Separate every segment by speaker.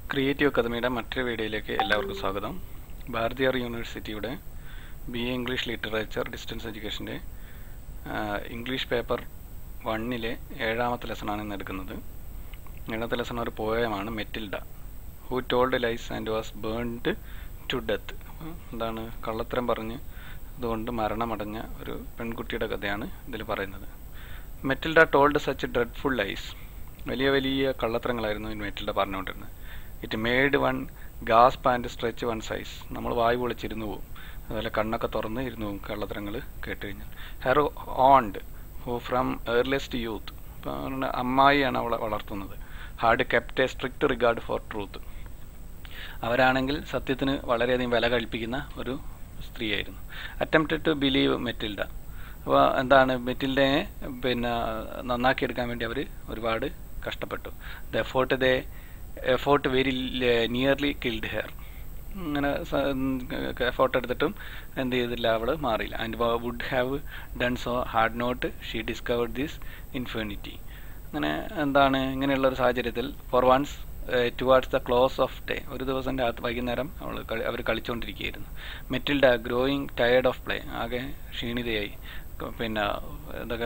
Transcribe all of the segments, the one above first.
Speaker 1: creative അക്കാദമിയുടെ മറ്റൊരു വീഡിയോയിലേക്ക് എല്ലാവർക്കും സ്വാഗതം ഭാരതിയാർ യൂണിവേഴ്സിറ്റിയുടെ B A English literature distance എഡ്യൂക്കേഷൻ്റെ ഇംഗ്ലീഷ് പേപ്പർ വണ്ണിലെ ഏഴാമത്തെ ലെസണാണ് ഇന്ന് എടുക്കുന്നത് ഏഴാമത്തെ ലെസൺ ഒരു പോയമാണ് Matilda who told lies and was burned to death എന്താണ് കള്ളത്തരം പറഞ്ഞ് അതുകൊണ്ട് മരണമടഞ്ഞ ഒരു പെൺകുട്ടിയുടെ കഥയാണ് ഇതിൽ പറയുന്നത് Matilda told such dreadful lies വലിയ വലിയ കള്ളത്തരങ്ങളായിരുന്നു ഈ മെറ്റിൽഡ പറഞ്ഞുകൊണ്ടിരുന്നത് it made one gasp and stretch one size നമ്മൾ വായു പൊളിച്ചിരുന്നു പോകും അതുപോലെ കണ്ണൊക്കെ തുറന്ന് ഇരുന്നു പോകും കള്ളത്തരങ്ങൾ കേട്ട് കഴിഞ്ഞാൽ her aunt who from earliest youth അമ്മായിയാണ് അവളെ വളർത്തുന്നത് had kept a strict regard for truth അവരാണെങ്കിൽ സത്യത്തിന് വളരെയധികം വില കൽപ്പിക്കുന്ന ഒരു സ്ത്രീയായിരുന്നു അറ്റംപ്റ്റഡ് ടു ബിലീവ് മെറ്റിൽഡ അപ്പോൾ എന്താണ് മെറ്റിൽഡയെ പിന്നെ നന്നാക്കിയെടുക്കാൻ വേണ്ടി അവർ ഒരുപാട് കഷ്ടപ്പെട്ടു the effort they effort very nearly killed her അങ്ങനെ എഫോർട്ട് എടുത്തിട്ടും എന്ത് ചെയ്തില്ല അവൾ മാറിയില്ല and would have done so had not she discovered this infinity അങ്ങനെ എന്താണ് ഇങ്ങനെയുള്ള ഒരു സാഹചര്യത്തിൽ for once towards the close of day ഒരു ദിവസം രാത്രി വൈകുന്നേരം അവൾ അവർ കളിച്ചുകൊണ്ടിരിക്കുകയായിരുന്നു Matilda growing tired of play ആകെ ക്ഷീണിതയായി പിന്നെ എന്തൊക്കെ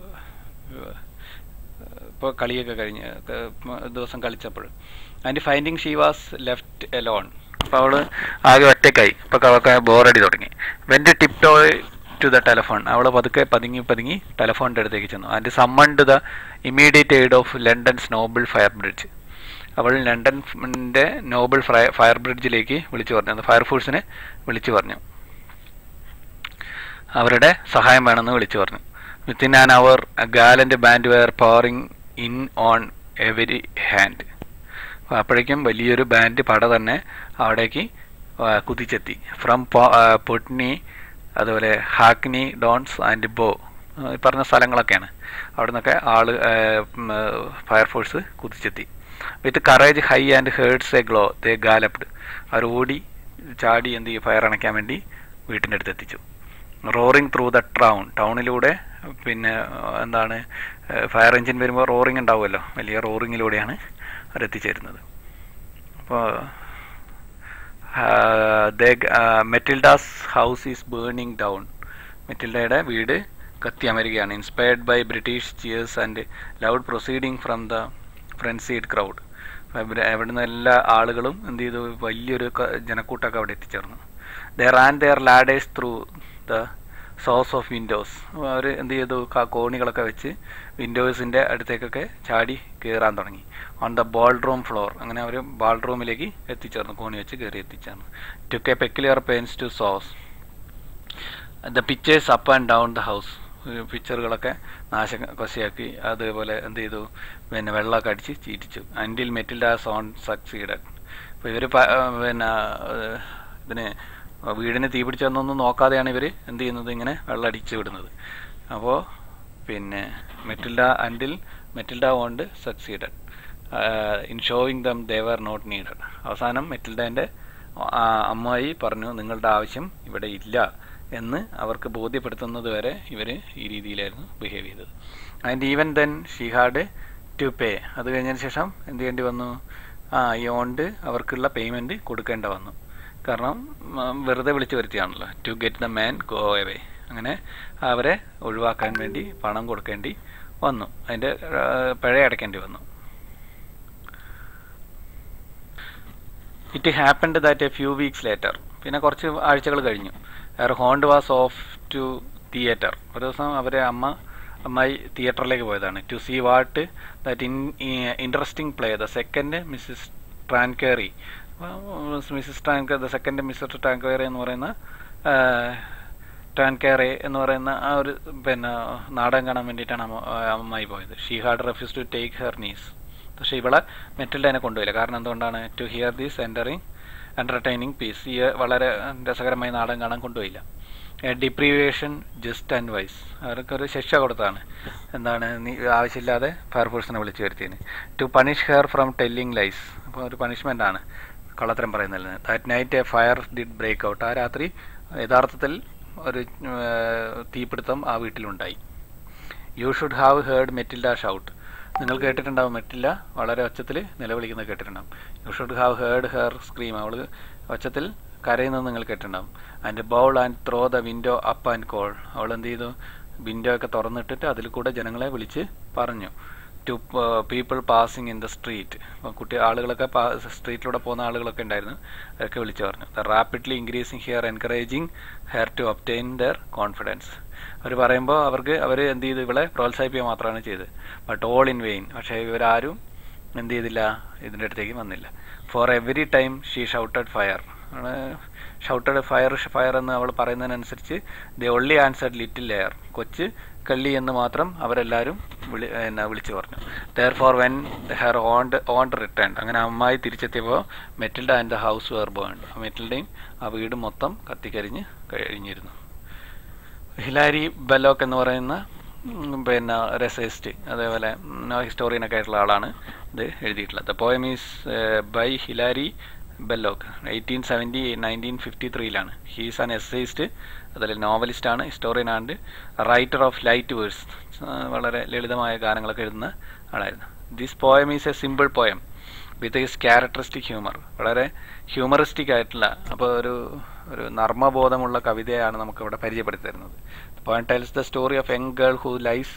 Speaker 1: ഇപ്പോൾ കളിയൊക്കെ കഴിഞ്ഞ് ദിവസം കളിച്ചപ്പോൾ and finding she was left alone അപ്പോൾ അവൾ ആകെ ഒറ്റക്കായി ഇപ്പോൾ അവൾക്ക് ബോറടി തുടങ്ങി went tiptoe to the telephone അവൾ പതുക്കെ പതുങ്ങി പതുങ്ങി ടെലഫോണിൻ്റെ അടുത്തേക്ക് ചെന്നു and summon to the immediate aid of London's noble fire brigade അവൾ ലണ്ടൻ്റെ നോബിൾ ഫയർ ബ്രിഡ്ജിലേക്ക് വിളിച്ചു പറഞ്ഞു ഫയർഫോഴ്സിനെ വിളിച്ചു പറഞ്ഞു അവരുടെ സഹായം വേണമെന്ന് വിളിച്ചു പറഞ്ഞു within an hour gallant band were pouring in on every hand അപ്പോഴേക്കും വലിയൊരു ബാൻഡ് പട തന്നെ അവിടേക്ക് കുതിച്ചെത്തി ഫ്രം പൊട്നി അതുപോലെ ഹാക്നി ഡോൺസ് ആൻഡ് ബോ ഈ പറഞ്ഞ സ്ഥലങ്ങളൊക്കെയാണ് അവിടെ നിന്നൊക്കെ ആള് ഫയർഫോഴ്സ് കുതിച്ചെത്തി with courage high and hearts aglow they galloped അവർ ഓടി ചാടി എന്ത് ചെയ്യും ഫയർ അണയ്ക്കാൻ വേണ്ടി വീട്ടിൻ്റെ അടുത്ത് എത്തിച്ചു റോറിങ് ത്രൂ ദ ടൗൺ ടൗണിലൂടെ പിന്നെ എന്താണ് ഫയർ എഞ്ചിൻ വരുമ്പോൾ റോറിങ് ഉണ്ടാവുമല്ലോ വലിയ റോറിങ്ങിലൂടെയാണ് അവരെത്തിച്ചേരുന്നത് അപ്പോൾ Matilda's house is burning down മെറ്റിൽഡയുടെ വീട് കത്തി അമരുകയാണ് inspired by British cheers and loud proceeding from the frenzied crowd അവിടുന്ന് എല്ലാ ആളുകളും എന്ത് ചെയ്തു വലിയൊരു ജനക്കൂട്ടമൊക്കെ അവിടെ എത്തിച്ചേർന്നു their and their ladders through the source of windows അവർ എന്ത് ചെയ്തു കോണികളൊക്കെ വെച്ച് വിൻഡോസിൻ്റെ അടുത്തേക്കൊക്കെ ചാടി കയറാൻ തുടങ്ങി ഓൺ ദ ബാൾറൂം ഫ്ലോർ അങ്ങനെ അവർ ബാൾറൂമിലേക്ക് എത്തിച്ചേർന്നു കോണി വെച്ച് കയറി എത്തിച്ചേർന്നു took a peculiar pains to souse the pictures up and down the house പിക്ചറുകളൊക്കെ നാശ കൊശയാക്കി അതേപോലെ എന്ത് ചെയ്തു പിന്നെ വെള്ളമൊക്കെ അടിച്ച് ചീറ്റിച്ചു അൻഡിൽ മെറ്റിൽഡ സോൺ സക്സീഡഡ് അപ്പോൾ ഇവർ പിന്നെ ഇതിന് വീടിന് തീ പിടിച്ചൊന്നും നോക്കാതെയാണ് ഇവർ എന്ത് ചെയ്യുന്നത് ഇങ്ങനെ വെള്ളം അടിച്ചു വിടുന്നത് അപ്പോൾ പിന്നെ Matilda until Matilda aunt succeeded in showing them they were not needed അവസാനം മെറ്റിൽഡേൻ്റെ അമ്മായി പറഞ്ഞു നിങ്ങളുടെ ആവശ്യം ഇവിടെ ഇല്ല എന്ന് അവർക്ക് ബോധ്യപ്പെടുത്തുന്നത് വരെ ഇവർ ഈ രീതിയിലായിരുന്നു ബിഹേവ് ചെയ്തത് and even then she had to pay അത് കഴിഞ്ഞതിന് ശേഷം എന്ത് ചെയ്യേണ്ടി വന്നു ആ ഈ ഓണ്ട് അവർക്കുള്ള പേയ്മെൻറ്റ് കൊടുക്കേണ്ട വന്നു കാരണം വെറുതെ വിളിച്ചു വരുത്തിയാണല്ലോ to get the man go away അങ്ങനെ അവരെ ഒഴിവാക്കാൻ വേണ്ടി പണം കൊടുക്കേണ്ടി വന്നു അതിൻ്റെ പിഴ അടയ്ക്കേണ്ടി വന്നു it happened that a few weeks later പിന്നെ കുറച്ച് ആഴ്ചകൾ കഴിഞ്ഞു her aunt was off to theatre ഒരു ദിവസം അവരെ അമ്മ അമ്മായി തിയേറ്ററിലേക്ക് പോയതാണ് to see what that in interesting play the second Mrs Tanqueray Mrs Tanqueray the second Mr Tanqueray എന്ന് പറയുന്ന ടാൻകേറെ എന്ന് പറയുന്ന ആ ഒരു പിന്നെ നാടകം കാണാൻ വേണ്ടിയിട്ടാണ് അമ്മായി പോയത് she had refuse to take her niece പക്ഷേ ഇവളെ മെറ്റൽഡേനെ കൊണ്ടുപോയില്ല കാരണം എന്തുകൊണ്ടാണ് to hear these entering entertaining piece ഈ വളരെ രസകരമായ നാടകം കാണാൻ കൊണ്ടുപോയില്ല ഡിപ്രീവേഷൻ ജസ്റ്റ് ആൻഡ് വൈസ് അവർക്കൊരു ശിക്ഷ കൊടുത്താണ് എന്താണ് നീ ആവശ്യമില്ലാതെ ഫയർഫോഴ്സിനെ വിളിച്ചു വരുത്തിയതിന് to punish her from telling lies അപ്പോൾ ഒരു പണിഷ്മെൻ്റ് ആണ് കള്ളത്തരം പറയുന്നതിൽ that night a fire did break out ആ രാത്രി യഥാർത്ഥത്തിൽ ഒരു തീപിടുത്തം ആ വീട്ടിലുണ്ടായി you should have heard Matilda shout നിങ്ങൾ കേട്ടിട്ടുണ്ടാവും മെറ്റില്ല വളരെ ഒച്ചത്തിൽ നിലവിളിക്കുന്നത് കേട്ടിട്ടുണ്ടാവും you should have heard her scream അവൾ ഒച്ചത്തിൽ കരയുന്നത് നിങ്ങൾ കേട്ടിട്ടുണ്ടാവും and bawl and throw the window up and call അവൾ എന്ത് ചെയ്തു വിൻഡോ ഒക്കെ തുറന്നിട്ടിട്ട് അതിൽ കൂടെ ജനങ്ങളെ വിളിച്ച് പറഞ്ഞു to people passing in the street അപ്പോൾ കുട്ടി ആളുകളൊക്കെ സ്ട്രീറ്റിലൂടെ പോകുന്ന ആളുകളൊക്കെ ഉണ്ടായിരുന്നു അതൊക്കെ വിളിച്ചു പറഞ്ഞു the rapidly increasing hear encouraging her to obtain their confidence അവർ പറയുമ്പോൾ അവർക്ക് അവർ എന്ത് ചെയ്തു ഇവളെ പ്രോത്സാഹിപ്പിക്കുക മാത്രമാണ് ചെയ്തത് ബട്ട് ഓൾ ഇൻ വെയിൻ പക്ഷേ ഇവരാരും എന്ത് ചെയ്തില്ല ഇതിൻ്റെ അടുത്തേക്ക് വന്നില്ല for every time she shouted fire shouted fire fire എന്ന് അവൾ പറയുന്നതിനനുസരിച്ച് they only answered little liar കൊച്ച് കള്ളി എന്ന് മാത്രം അവരെല്ലാവരും വിളി എന്നാ വിളിച്ചു പറഞ്ഞു therefore when her aunt aunt return അങ്ങനെ അമ്മായി തിരിച്ചെത്തിയപ്പോൾ Matilda and the house were burned ആ ആ വീട് മൊത്തം കത്തിക്കരിഞ്ഞ് കഴിഞ്ഞിരുന്നു ഹിലാരി ബെലോക്ക് എന്ന് പറയുന്ന പിന്നെ രസയിസ്റ്റ് അതേപോലെ ഹിസ്റ്റോറിയനൊക്കെ ആയിട്ടുള്ള ആളാണ് ഇത് എഴുതിയിട്ടുള്ളത് the poem is by Hilaire Belloc eighteen seventy nineteen fifty ത്രീയിലാണ് ഹീസ് ആൻ എസ്സേയിസ്റ്റ് അതിൽ നോവലിസ്റ്റാണ് ഹിസ്റ്റോറിയനാണ്ട് റൈറ്റർ ഓഫ് ലൈറ്റ് വേഴ്സ് വളരെ ലളിതമായ ഗാനങ്ങളൊക്കെ എഴുതുന്ന ആളായിരുന്നു this poem is a simple poem with his characteristic humour വളരെ ഹ്യൂമറിസ്റ്റിക് ആയിട്ടുള്ള അപ്പോൾ ഒരു ഒരു നർമ്മബോധമുള്ള കവിതയാണ് നമുക്ക് ഇവിടെ പരിചയപ്പെടുത്തി തരുന്നത് poem tells the story of young girl who life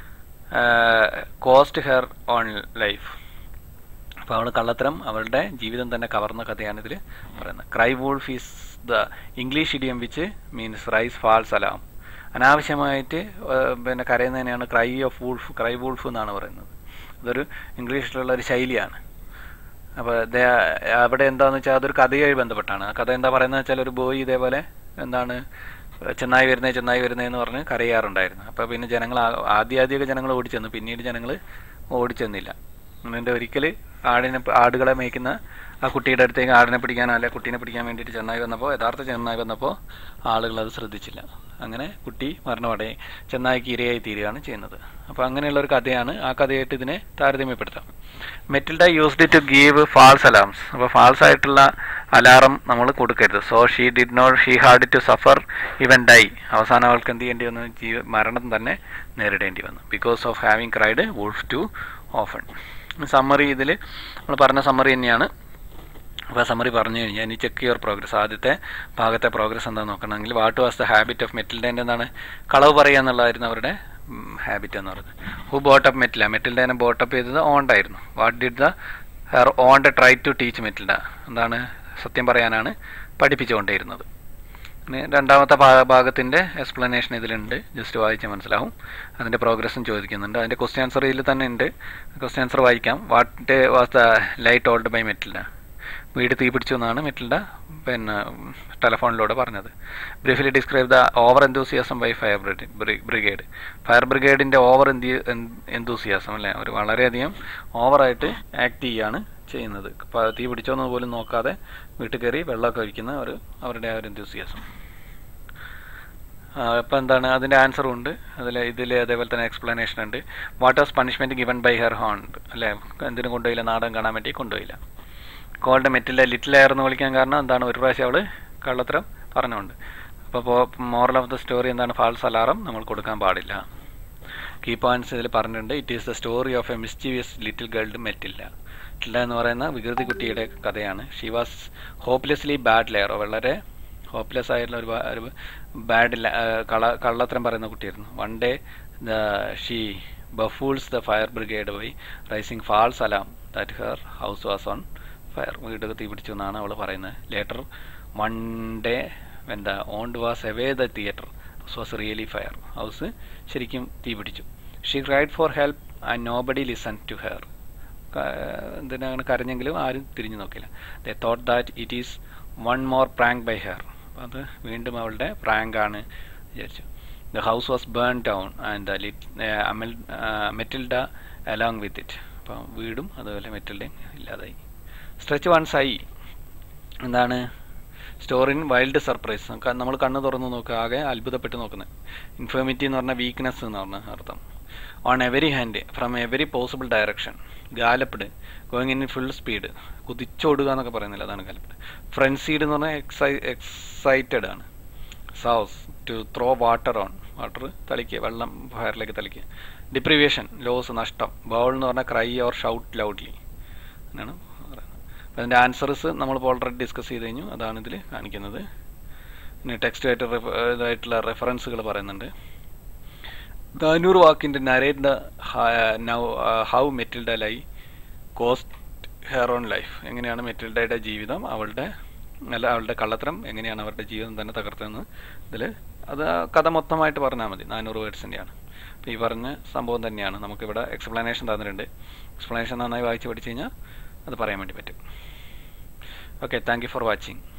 Speaker 1: cost her own life അപ്പോൾ അവൾ കള്ളത്തരം അവളുടെ ജീവിതം തന്നെ കവർന്ന കഥയാണ് ഇതിൽ പറയുന്നത് cry wolf is the English idiom which means raise false alarm അനാവശ്യമായിട്ട് പിന്നെ കരയുന്നതിനെയാണ് cry of wolf cry wolf എന്നാണ് പറയുന്നത് അതൊരു ഇംഗ്ലീഷിലുള്ള ഒരു ശൈലിയാണ് അപ്പോൾ അവിടെ എന്താണെന്ന് വെച്ചാൽ അതൊരു കഥയായി ബന്ധപ്പെട്ടാണ് ആ കഥ എന്താ പറയുന്നത് വെച്ചാൽ ഒരു ബോയ് ഇതേപോലെ എന്താണ് ചെന്നായി വരുന്നേ ചെന്നായി വരുന്നേ എന്ന് പറഞ്ഞ് കരയാറുണ്ടായിരുന്നു അപ്പോൾ പിന്നെ ജനങ്ങൾ ആദ്യ ആദ്യമൊക്കെ ജനങ്ങൾ ഓടിച്ചെന്നു പിന്നീട് ജനങ്ങൾ ഓടിച്ചെന്നില്ല എന്നിട്ട് ഒരിക്കൽ ആടിനെ ആടുകളെ മേയ്ക്കുന്ന ആ കുട്ടിയുടെ അടുത്തേക്ക് ആടിനെ പിടിക്കാനോ അല്ലെ കുട്ടീനെ പിടിക്കാൻ വേണ്ടിയിട്ട് ചെന്നായി വന്നപ്പോൾ യഥാർത്ഥ ചെന്നായി വന്നപ്പോൾ ആളുകൾ അത് ശ്രദ്ധിച്ചില്ല അങ്ങനെ കുട്ടി മരണമടയെ ചെന്നായിക്ക് ഇരയായി തീരുകയാണ് ചെയ്യുന്നത് അപ്പോൾ അങ്ങനെയുള്ള ഒരു കഥയാണ് ആ കഥയായിട്ട് ഇതിനെ താരതമ്യപ്പെടുത്താം Matilda used to give false alarms അപ്പോൾ ഫാൾസ് ആയിട്ടുള്ള അലാറം നമ്മൾ കൊടുക്കരുത് so she did not she had to suffer even die അവസാനം അവൾക്ക് എന്ത് ചെയ്യേണ്ടി വന്നു ജീവ മരണം തന്നെ നേരിടേണ്ടി വന്നു because of having cried wolf too often summary ഇതിൽ നമ്മൾ പറഞ്ഞ സമ്മറി തന്നെയാണ് അപ്പോൾ സമ്മറി പറഞ്ഞു കഴിഞ്ഞാൽ ഇനി ചെക്ക് യുവർ പ്രോഗ്രസ് ആദ്യത്തെ ഭാഗത്തെ പ്രോഗ്രസ് എന്താണെന്ന് നോക്കണമെങ്കിൽ what was the habit of മെറ്റിൽഡേൻ്റെ എന്താണ് കളവ് പറയുക എന്നുള്ളതായിരുന്നു അവരുടെ ഹാബിറ്റ് എന്ന് പറയുന്നത് ഹു ബോട്ടപ്പ് മെറ്റില മെറ്റിൽഡേനെ ബോട്ടപ്പ് ചെയ്തത് ഓണ്ടായിരുന്നു what did the her aunt try to teach Matilda എന്താണ് സത്യം പറയാനാണ് പഠിപ്പിച്ചുകൊണ്ടേയിരുന്നത് പിന്നെ രണ്ടാമത്തെ ഭാഗത്തിൻ്റെ എക്സ്പ്ലനേഷൻ ഇതിലുണ്ട് ജസ്റ്റ് വായിച്ചാൽ മനസ്സിലാവും അതിൻ്റെ പ്രോഗ്രസ്സും ചോദിക്കുന്നുണ്ട് അതിൻ്റെ ക്വസ്റ്റ്യൻ ആൻസർ ഇതിൽ തന്നെ ഉണ്ട് ക്വസ്റ്റ്യൻ ആൻസർ വായിക്കാം what was the light old by Matilda വീട് തീ പിടിച്ചു എന്നാണ് മെറ്റിൽഡ പിന്നെ ടെലഫോണിലൂടെ പറഞ്ഞത് briefly describe the over enthusiasm by fire brigade fire ബ്രിഗേഡിൻ്റെ ഓവർ എന്തി എന്തൂസിയാസം അല്ലേ അവർ വളരെയധികം ഓവറായിട്ട് ആക്ട് ചെയ്യുകയാണ് ചെയ്യുന്നത് തീ പിടിച്ചോന്ന് പോലും നോക്കാതെ വീട്ടിൽ കയറി വെള്ളമൊക്കെ ഒഴിക്കുന്ന ഒരു അവരുടെ ആ ഒരു എന്തൂസിയാസം അപ്പം എന്താണ് അതിൻ്റെ ആൻസറും ഉണ്ട് അതിൽ ഇതിൽ അതേപോലെ തന്നെ എക്സ്പ്ലനേഷൻ ഉണ്ട് what was punishment given by her aunt അല്ലേ എന്തിനും കൊണ്ടുപോയില്ല നാടകം കാണാൻ വേണ്ടി കൊണ്ടുപോയില്ല കോൾഡ് മെറ്റില്ല ലിറ്റിൽ എയർ എന്ന് വിളിക്കാൻ കാരണം എന്താണ് ഒരു പ്രാവശ്യം അവൾ കള്ളത്തരം പറഞ്ഞുകൊണ്ട് അപ്പോൾ മോറൽ ഓഫ് ദ സ്റ്റോറി എന്താണ് ഫാൾസ് അലാറം നമ്മൾ കൊടുക്കാൻ പാടില്ല കീ പോയിന്റ്സ് ഇതിൽ പറഞ്ഞിട്ടുണ്ട് it is the story of a mischievous little girl Matilda Matilda എന്ന് പറയുന്ന വികൃതി കുട്ടിയുടെ കഥയാണ് she was hopelessly bad liar വളരെ ഹോപ്പ്ലെസ് ആയിട്ടുള്ള ഒരു ഒരു ബാഡ് കള കള്ളത്തരം പറയുന്ന കുട്ടിയായിരുന്നു one day the she befools the fire brigade by raising false alarm that her house was on fire വീടൊക്കെ തീ പിടിച്ചു എന്നാണ് അവൾ പറയുന്നത് later one day when the aunt was away the theatre house was really fire house ശരിക്കും തീ പിടിച്ചു she cried for help and nobody listen to her എന്തിനാണ് കരഞ്ഞെങ്കിലും ആരും തിരിഞ്ഞു നോക്കില്ല the thought that it is one more prank by her അത് വീണ്ടും അവളുടെ പ്രാങ്ക് ആണ് വിചാരിച്ചു the house was burn down and the lit Matilda along with it അപ്പം വീടും അതുപോലെ മെറ്റിൽഡയും ഇല്ലാതായി സ്ട്രെച്ച് വൺസ് ഐ എന്താണ് സ്റ്റോറിൻ വൈൽഡ് സർപ്രൈസ് നമ്മൾ കണ്ണ് തുറന്ന് നോക്കുക ആകെ അത്ഭുതപ്പെട്ട് നോക്കുന്നത് ഇൻഫോമിറ്റി എന്ന് പറഞ്ഞാൽ വീക്ക്നെസ് എന്ന് പറഞ്ഞ അർത്ഥം on every hand from every possible direction galloped going in full speed കുതിച്ചോടുക എന്നൊക്കെ പറയുന്നില്ല അതാണ് ഗാലപ്പിഡ് ഫ്രണ്ട്സീഡ് എന്ന് പറഞ്ഞാൽ എക്സൈ എക്സൈറ്റഡ് ആണ് souse to throw water on water തളിക്കുക വെള്ളം ഫയറിലേക്ക് തളിക്കുക ഡിപ്രിവിയേഷൻ ലോസ് നഷ്ടം ബൗൾ എന്ന് പറഞ്ഞാൽ ക്രൈ ഓർ ഷൗട്ട് ലൗഡ്ലി എന്നാണ് പറയുന്നത് അപ്പോൾ അതിൻ്റെ ആൻസേഴ്സ് നമ്മളിപ്പോൾ ഓൾറെഡി ഡിസ്കസ് ചെയ്ത് കഴിഞ്ഞു അതാണ് ഇതിൽ കാണിക്കുന്നത് പിന്നെ ടെക്സ്റ്റ് ആയിട്ട് റെഫ- ഇതായിട്ടുള്ള റെഫറൻസുകൾ പറയുന്നുണ്ട് നാനൂറ് വാക്കിൻ്റെ narrate now how Matilda lie cost her own life എങ്ങനെയാണ് മെറ്റിൽഡയുടെ ജീവിതം അവളുടെ അല്ല അവളുടെ കള്ളത്തരം എങ്ങനെയാണ് അവരുടെ ജീവിതം തന്നെ തകർത്തതെന്ന് ഇതിൽ അത് ആ കഥ മൊത്തമായിട്ട് പറഞ്ഞാൽ മതി നാനൂറ് വേർഡ്സിൻ്റെയാണ് അപ്പോൾ ഈ പറഞ്ഞ സംഭവം തന്നെയാണ് നമുക്കിവിടെ എക്സ്പ്ലനേഷൻ തന്നിട്ടുണ്ട് എക്സ്പ്ലനേഷൻ നന്നായി വായിച്ച് പഠിച്ചു കഴിഞ്ഞാൽ അത് പറയാൻ വേണ്ടി പറ്റും okay thank you for watching